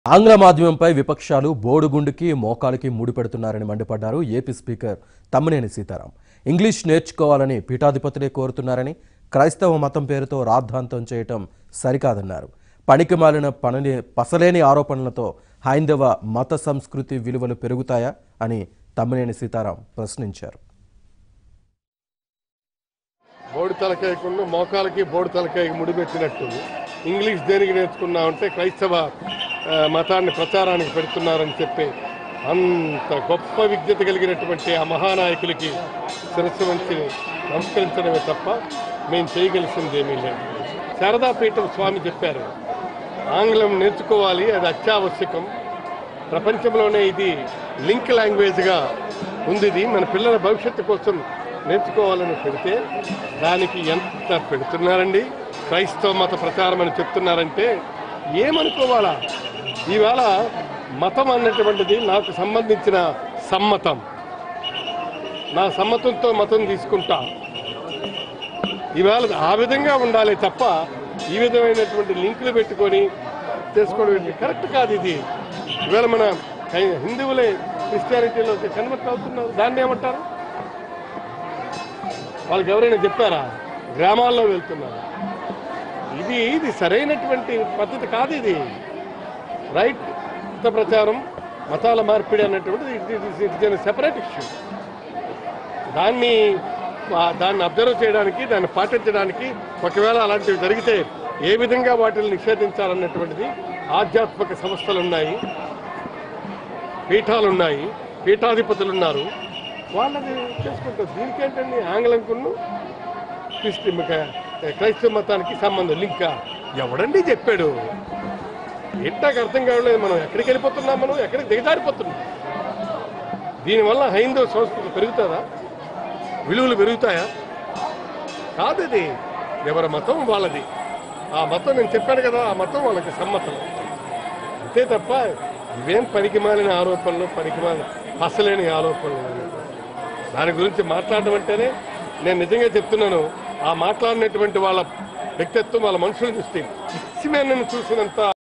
ఆంగ్ల మాధ్యమంపై విపక్షాలు బోడుగుండుకి మోకాలికి ముడిపెడుతున్నారని మండిపడ్డారు AP speaker Tammineni Sitaram English నేర్చుకోవాలని పీఠాధిపతులే కోరుతున్నారని క్రైస్తవ మతం పేరుతో రాద్ధాంతం చేయటం సరికాదన్నారు పనికి మాలిన పనని పసలేని ఆరోపణలతో హైందవ మత సంస్కృతి విలువలు పెరుగుతాయా అని తమ్మినేని సీతారాం ప్రశ్నించారు బోడి తలకాయకున్న మోకాలకి బోడి తలకాయకి ముడిపెట్టినట్టు ఇంగ్లీష్ దేనికి నేర్చుకున్నామంటే క్రైస్తవ ఆ, మతాన్ని ప్రచారానికి పెడుతున్నారని చెప్పి అంత గొప్ప విజ్ఞత కలిగినటువంటి ఆ మహానాయకులకి శిరస్సు వంచి నమస్కరించడమే తప్ప మేము చేయగలిసిందేమీ లేదు శారదాపీఠం స్వామి చెప్పారు ఆంగ్లం నేర్చుకోవాలి అది అత్యావశ్యకం ప్రపంచంలోనే ఇది లింక్ లాంగ్వేజ్గా ఉంది ఇది మన పిల్లల భవిష్యత్తు కోసం నేర్చుకోవాలని పెడితే దానికి ఎంత పెడుతున్నారండి క్రైస్తవ మత ప్రచారం అని చెప్తున్నారంటే ఏమనుకోవాలా ఈవేళ మతం అన్నటువంటిది నాకు సంబంధించిన సమ్మతం నా సమ్మతంతో మతం తీసుకుంటా ఈవేళ ఆ విధంగా ఉండాలి తప్ప ఈ విధమైనటువంటి లింకులు పెట్టుకొని చేసుకోవడం ఏంటి? కరెక్ట్ కాదు ఇది ఈవేళ మన హై- హిందువులే క్రిస్టియానిటీలో కన్వర్ట్ అవుతున్నారు దాన్ని ఏమంటారు వాళ్ళకి ఎవరైనా చెప్పారా గ్రామాల్లో వెళ్తున్నారు ఇది ఇది సరైనటువంటి పద్ధతి కాదు ఇది రైట్ మత ప్రచారం మతాల మార్పిడి అన్నటువంటిది ఇట్ ఇస్ సెపరేట్ ఇష్యూ దాన్ని ఆ, దాన్ని అబ్జర్వ్ చేయడానికి దాన్ని పాటించడానికి ఒకవేళ అలాంటివి జరిగితే ఏ విధంగా వాటిని నిషేధించాలన్నటువంటిది ఆధ్యాత్మిక సంస్థలు ఉన్నాయి పీఠాలు ఉన్నాయి పీఠాధిపతులు ఉన్నారు వాళ్ళది చేసుకుంటారు దీనికేంటండి ఆంగ్లం కున్ను క్రిస్టి క్రైస్తవ మతానికి సంబంధం లింకా ఎవడండి చెప్పాడు ఏంటి నాకు అర్థం కావట్లేదు మనం ఎక్కడికి వెళ్ళిపోతున్నాం మనం ఎక్కడికి దిగజారిపోతున్నాం దీనివల్ల హైందవ సంస్కృతి పెరుగుతుందా విలువలు పెరుగుతాయా కాదు ఇది ఎవరి మతం వాళ్ళది ఆ మతం నేను చెప్పాను కదా ఆ మతం వాళ్ళకి సమ్మతం అంతే తప్ప ఇవేం పనికిమాలిన ఆరోపణలు పనికిమాలిన అసలేని ఆరోపణలు దాని గురించి మాట్లాడడం అంటేనే నేను నిజంగా చెప్తున్నాను ఆ మాట్లాడినటువంటి వాళ్ళ వ్యక్తిత్వం వాళ్ళ మనుషులు చూస్తే పిచ్చిమేనని చూసినంత